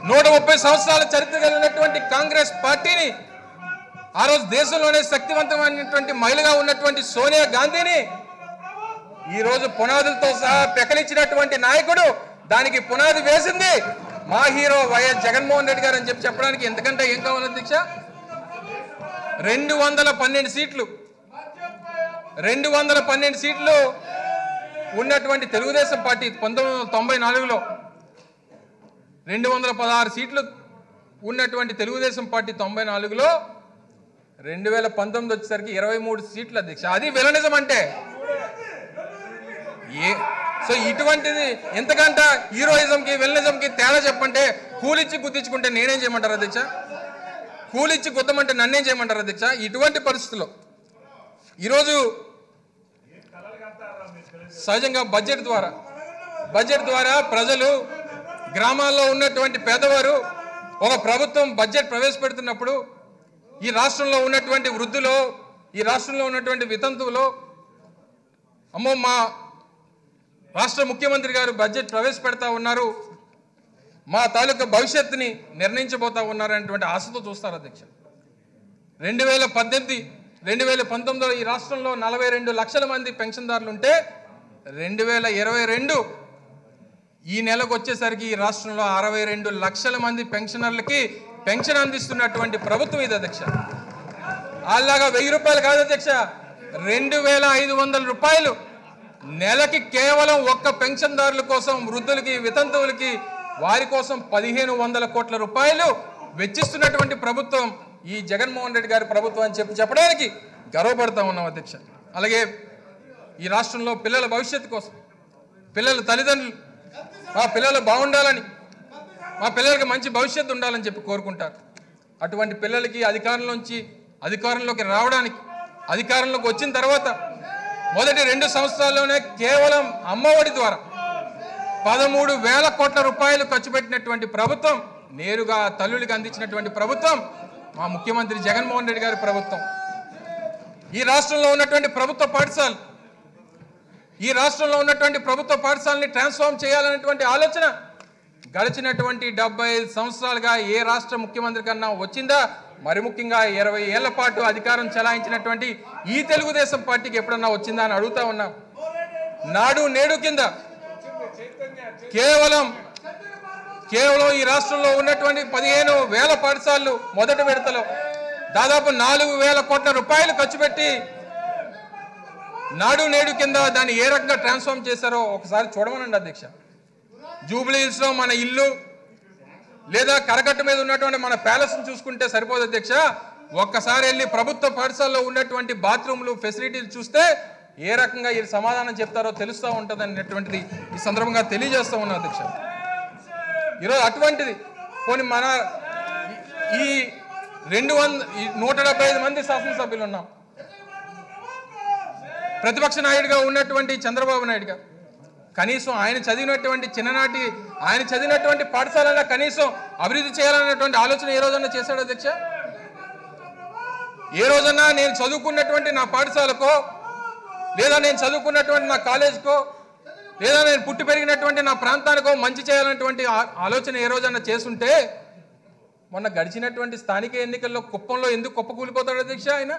నూట ముప్పై సంవత్సరాల చరిత్ర కలిగినటువంటి కాంగ్రెస్ పార్టీని ఆ రోజు దేశంలోనే శక్తివంతమైనటువంటి మహిళగా ఉన్నటువంటి సోనియా గాంధీని ఈ రోజు పునాదులతో సహా పెకలించినటువంటి నాయకుడు దానికి పునాది వేసింది మా హీరో వైఎస్ జగన్మోహన్ రెడ్డి గారు అని చెప్పి చెప్పడానికి ఎంతకంటే ఏం కావాలి అధ్యక్ష రెండు వందల పన్నెండు సీట్లు రెండు వందల పన్నెండు సీట్లు ఉన్నటువంటి తెలుగుదేశం పార్టీ పంతొమ్మిది వందల తొంభై నాలుగులో రెండు వందల పదహారు సీట్లు ఉన్నటువంటి తెలుగుదేశం పార్టీ తొంభై నాలుగులో రెండు వేల పంతొమ్మిది వచ్చేసరికి ఇరవై మూడు సీట్లు అధ్యక్ష అది విలనిజం అంటే ఏ సో ఇటువంటిది ఎంతకంట హీరోయిజంకి విలనిజంకి తేడా చెప్పంటే కూలిచ్చి గుద్దించుకుంటే నేనేం చేయమంటారు అధ్యక్ష కూలిచ్చి గుద్దమంటే నన్నేం చేయమంటారు అధ్యక్ష ఇటువంటి పరిస్థితుల్లో ఈరోజు సహజంగా బడ్జెట్ ద్వారా బడ్జెట్ ద్వారా ప్రజలు గ్రామాల్లో ఉన్నటువంటి పేదవారు ఒక ప్రభుత్వం బడ్జెట్ ప్రవేశపెడుతున్నప్పుడు ఈ రాష్ట్రంలో ఉన్నటువంటి వృద్ధులు ఈ రాష్ట్రంలో ఉన్నటువంటి వితంతువులు అమ్మో మా రాష్ట్ర ముఖ్యమంత్రి గారు బడ్జెట్ ప్రవేశపెడతా ఉన్నారు మా తాలూకా భవిష్యత్తుని నిర్ణయించబోతా ఉన్నారు అనేటువంటి ఆశతో చూస్తారు అధ్యక్ష రెండు వేల పద్దెనిమిది రెండు వేల పంతొమ్మిదిలో ఈ రాష్ట్రంలో నలభై రెండు లక్షల మంది పెన్షన్దారులు ఉంటే రెండు వేల ఇరవై రెండు ఈ నెలకు వచ్చేసరికి ఈ రాష్ట్రంలో అరవై రెండు లక్షల మంది పెన్షనర్లకి పెన్షన్ అందిస్తున్నటువంటి ప్రభుత్వం ఇది అధ్యక్ష అలాగా వెయ్యి రూపాయలు కాదు అధ్యక్ష రెండు వేల ఐదు వందల రూపాయలు నెలకి కేవలం ఒక్క పెన్షన్దారుల కోసం వృద్ధులకి వితంతువులకి వారి కోసం పదిహేను వందల కోట్ల రూపాయలు వెచ్చిస్తున్నటువంటి ప్రభుత్వం ఈ జగన్మోహన్ రెడ్డి గారి ప్రభుత్వం అని చెప్పి చెప్పడానికి గర్వపడతా ఉన్నాం అధ్యక్ష అలాగే ఈ రాష్ట్రంలో పిల్లల భవిష్యత్తు కోసం పిల్లల తల్లిదండ్రులు మా పిల్లలు బాగుండాలని మా పిల్లలకి మంచి భవిష్యత్తు ఉండాలని చెప్పి కోరుకుంటారు అటువంటి పిల్లలకి అధికారంలోంచి అధికారంలోకి రావడానికి అధికారంలోకి వచ్చిన తర్వాత మొదటి రెండు సంవత్సరాల్లోనే కేవలం అమ్మఒడి ద్వారా పదమూడు వేల కోట్ల రూపాయలు ఖర్చు పెట్టినటువంటి ప్రభుత్వం నేరుగా తల్లులకి అందించినటువంటి ప్రభుత్వం మా ముఖ్యమంత్రి జగన్మోహన్ రెడ్డి గారి ప్రభుత్వం ఈ రాష్ట్రంలో ఉన్నటువంటి ప్రభుత్వ పాఠశాలలు ఈ రాష్ట్రంలో ఉన్నటువంటి ప్రభుత్వ పాఠశాలని ట్రాన్స్ఫార్మ్ చేయాలనేటువంటి ఆలోచన గడిచినటువంటి డెబ్బై ఐదు సంవత్సరాలుగా ఏ రాష్ట్ర ముఖ్యమంత్రి కన్నా వచ్చిందా మరి ముఖ్యంగా ఇరవై ఏళ్ల పాటు అధికారం చెలాయించినటువంటి ఈ తెలుగుదేశం పార్టీకి ఎప్పుడన్నా వచ్చిందా అని అడుగుతా ఉన్నాం నాడు నేడు కింద కేవలం కేవలం ఈ రాష్ట్రంలో ఉన్నటువంటి పదిహేను వేల పాఠశాలలు మొదటి విడతలో దాదాపు నాలుగు వేల కోట్ల రూపాయలు ఖర్చు పెట్టి నాడు నేడు కింద దాన్ని ఏ రకంగా ట్రాన్స్ఫార్మ్ చేశారో ఒకసారి చూడమనండి అధ్యక్ష జూబ్లీ హిల్స్లో మన ఇల్లు లేదా కరకట్ట మీద ఉన్నటువంటి మన ప్యాలెస్ని చూసుకుంటే సరిపోదు అధ్యక్ష ఒక్కసారి వెళ్ళి ప్రభుత్వ పాఠశాలలో ఉన్నటువంటి బాత్రూమ్లు ఫెసిలిటీలు చూస్తే ఏ రకంగా ఈ సమాధానం చెప్తారో తెలుస్తూ ఉంటుంది అనేటువంటిది ఈ సందర్భంగా తెలియజేస్తూ ఉన్నాం అధ్యక్ష ఈరోజు అటువంటిది పోనీ మన ఈ- ఈ రెండు వంద ఈ నూట డెబ్బై ఐదు మంది శాసనసభ్యులు ఉన్నాం ప్రతిపక్ష నాయుడుగా ఉన్నటువంటి చంద్రబాబు నాయుడు గారు కనీసం ఆయన చదివినటువంటి చిన్ననాటి ఆయన చదివినటువంటి పాఠశాలలో కనీసం అభివృద్ధి చేయాలనేటువంటి ఆలోచన ఏ రోజన్నా చేశాడు అధ్యక్ష ఏ రోజన్నా నేను చదువుకున్నటువంటి నా పాఠశాలకో లేదా నేను చదువుకున్నటువంటి నా కాలేజ్కో లేదా నేను పుట్టి పెరిగినటువంటి నా ప్రాంతానికో మంచి చేయాలనేటువంటి ఆ- ఆలోచన ఏ రోజన్నా చేసుంటే మొన్న గడిచినటువంటి స్థానిక ఎన్నికల్లో కుప్పంలో ఎందుకు కుప్ప కూలిపోతాడు అధ్యక్ష ఆయన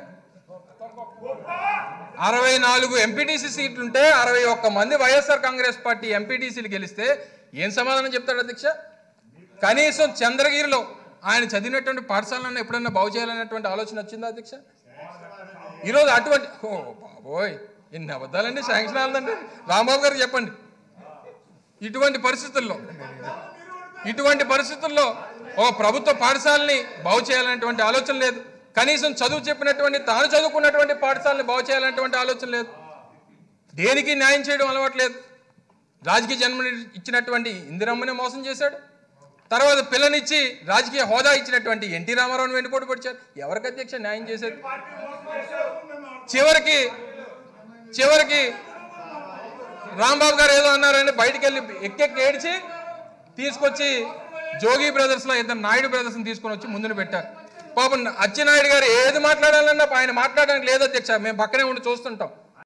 అరవై నాలుగు ఎంపీటీసీ సీట్లుంటే అరవై ఒక్క మంది వైఎస్ఆర్ కాంగ్రెస్ పార్టీ ఎంపీటీసీలు గెలిస్తే ఏం సమాధానం చెప్తాడు అధ్యక్ష కనీసం చంద్రగిరిలో ఆయన చదివినటువంటి పాఠశాలను ఎప్పుడన్నా బాగు చేయాలనేటువంటి ఆలోచన వచ్చిందా అధ్యక్ష ఈరోజు అటువంటి ఓ బాబోయ్ ఎన్ని అబద్ధాలండి శాంక్షన్ అవ్వదండి రాంబాబు గారు చెప్పండి ఇటువంటి పరిస్థితుల్లో ఇటువంటి పరిస్థితుల్లో ఒక ప్రభుత్వ పాఠశాలని బాగు చేయాలనేటువంటి ఆలోచన లేదు కనీసం చదువు చెప్పినటువంటి తాను చదువుకున్నటువంటి పాఠశాలని బాగు చేయాలనేటువంటి ఆలోచన లేదు దేనికి న్యాయం చేయడం అలవాట్లేదు రాజకీయ జన్మ ఇచ్చినటువంటి ఇందిరమ్మనే మోసం చేశాడు తర్వాత పిల్లనిచ్చి రాజకీయ హోదా ఇచ్చినటువంటి ఎన్టీ రామారావుని వెనుకోటి పొడిచారు ఎవరికి అధ్యక్ష న్యాయం చేసేది చివరికి చివరికి రాంబాబు గారు ఏదో అన్నారని బయటికి వెళ్ళి ఎక్కెక్కి ఏడ్చి తీసుకొచ్చి జోగి బ్రదర్స్ లో ఇద్దరు నాయుడు బ్రదర్స్ తీసుకొని వచ్చి ముందున పెట్టారు పాపం అచ్చెన్నాయుడు గారు ఏది మాట్లాడాలన్నా ఆయన మాట్లాడడానికి లేదు అధ్యక్ష మేము పక్కనే ఉండి చూస్తుంటాం